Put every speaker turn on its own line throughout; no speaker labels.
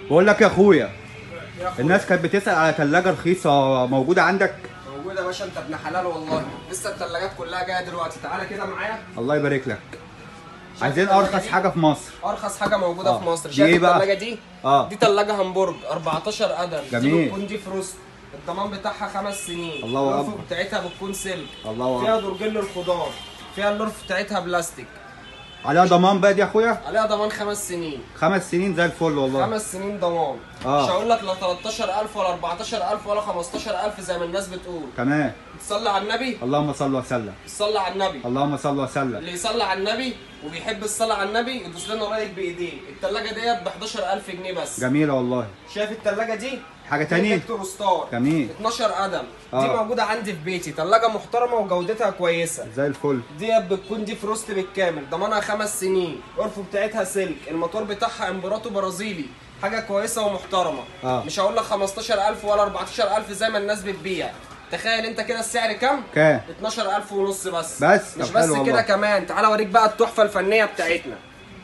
بقول لك يا اخويا
يا أخويا.
الناس كانت بتسال على ثلاجه رخيصه موجوده عندك
موجودة يا باشا انت ابن حلال والله لسه الثلاجات كلها جايه دلوقتي تعالى كده معايا
الله يبارك لك
شايف
عايزين
التلاجة
ارخص
دي؟
حاجه في مصر
ارخص حاجه موجوده
آه.
في مصر
دي
شايف
ايه بقى؟
الثلاجه دي
اه
دي ثلاجه همبرج 14 قدم
جميل.
دي بتكون دي فروست الضمان بتاعها خمس سنين
الله
الرف
أكبر.
بتاعتها بتكون سلك
الله
فيها
اكبر
درجين للخضار فيها الرف بتاعتها بلاستيك
عليها ضمان بقى دي يا اخويا
عليها ضمان خمس سنين
خمس سنين زي الفل والله
خمس سنين ضمان
آه.
مش هقول لك لا 13000 ولا 14000 ولا 15000 زي ما الناس بتقول
تمام
تصلي على النبي
اللهم صل وسلم
صلي على النبي
اللهم صل وسلم
اللي يصلي على النبي وبيحب الصلاه على النبي يدوس لنا لايك بايديه الثلاجه ديت ب 11000 جنيه بس
جميله والله
شايف الثلاجه دي
حاجه تانية
فيكتور ستار
جميل
12 قدم دي
آه.
موجوده عندي في بيتي ثلاجه محترمه وجودتها كويسه
زي الفل
ديت بتكون دي فروست بالكامل ضمانها خمس سنين الرف بتاعتها سلك الموتور بتاعها امبراطو برازيلي حاجه كويسه ومحترمه
آه.
مش هقول لك 15000 ولا 14000 زي ما الناس بتبيع تخيل انت كده السعر كام
كام
12000 ونص بس
بس؟
مش
طب
بس
حلو
كده
والله.
كمان تعالى اوريك بقى التحفه الفنيه بتاعتنا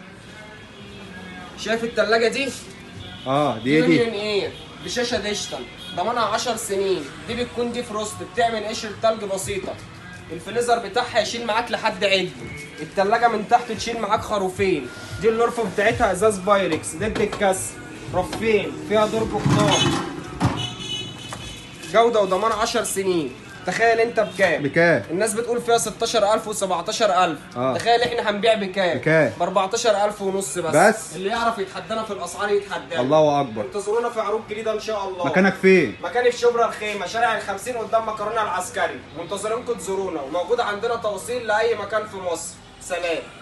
شايف التلاجة دي
اه دي
يونيون
دي
اير بشاشه ديجيتال ضمانها 10 سنين دي بتكون دي فروست بتعمل قشر تلج بسيطه الفريزر بتاعها يشيل معاك لحد عدل التلاجة من تحت تشيل معاك خروفين دي الرفه بتاعتها ازاز بايركس ضد الكسر رفين فيها درج خضار جوده وضمان 10 سنين تخيل انت بكام
بكام
الناس بتقول فيها 16000 و17000
آه.
تخيل احنا هنبيع بكام
بكام؟
ب 14000 ونص بس
بس؟
اللي يعرف يتحدانا في الاسعار يتحدانا
الله اكبر
انتظرونا في عروض جديده ان شاء الله
مكانك فين
مكاني في شبرا الخيمه شارع الخمسين قدام مكرونه العسكري منتظرينكم تزورونا وموجود عندنا توصيل لاي مكان في مصر سلام